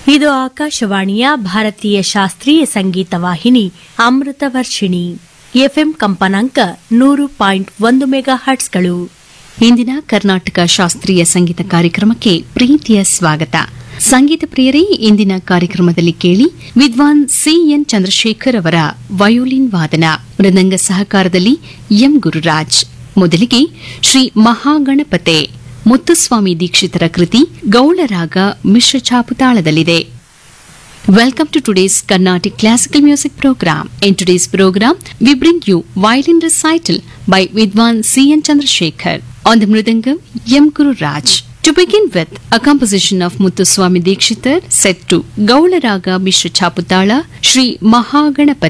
ಇದು ಆಕಾಶವಾಣಿಯ ಭಾರತೀಯ ಶಾಸ್ತ್ರೀಯ ಸಂಗೀತ ವಾಹಿನಿ ಅಮೃತ ವರ್ಷಿಣಿ ಎಫ್ಎಂ ಕಂಪನಾಂಕ ನೂರು ಪಾಯಿಂಟ್ ಒಂದು ಮೆಗಾ ಹರ್ಟ್ಸ್ಗಳು ಇಂದಿನ ಕರ್ನಾಟಕ ಶಾಸ್ತ್ರೀಯ ಸಂಗೀತ ಕಾರ್ಯಕ್ರಮಕ್ಕೆ ಪ್ರೀತಿಯ ಸ್ವಾಗತ ಸಂಗೀತ ಪ್ರಿಯರೇ ಇಂದಿನ ಕಾರ್ಯಕ್ರಮದಲ್ಲಿ ಕೇಳಿ ವಿದ್ವಾನ್ ಸಿಎನ್ ಚಂದ್ರಶೇಖರ್ ಅವರ ವಯೋಲಿನ್ ವಾದನ ಮೃದಂಗ ಸಹಕಾರದಲ್ಲಿ ಎಂ ಗುರುರಾಜ್ ಮೊದಲಿಗೆ ಶ್ರೀ ಮಹಾಗಣಪತೆ ಮುತ್ತುಸ್ವಾಮಿ ದೀಕ್ಷಿತರ ಕೃತಿ ಗೌಳರಾಗ ಮಿಶ್ರ ಛಾಪುತಾಳದಲ್ಲಿದೆ Welcome to today's Carnatic Classical Music Program. In today's program, we bring you violin recital by Vidwan C. N. Chandrasekhar on the Mridangam Yam Guru Raj. To begin with, a composition of Muthuswami Dikshitar set to Gaula Raga Mishra Chaputala Sri Mahaganapati.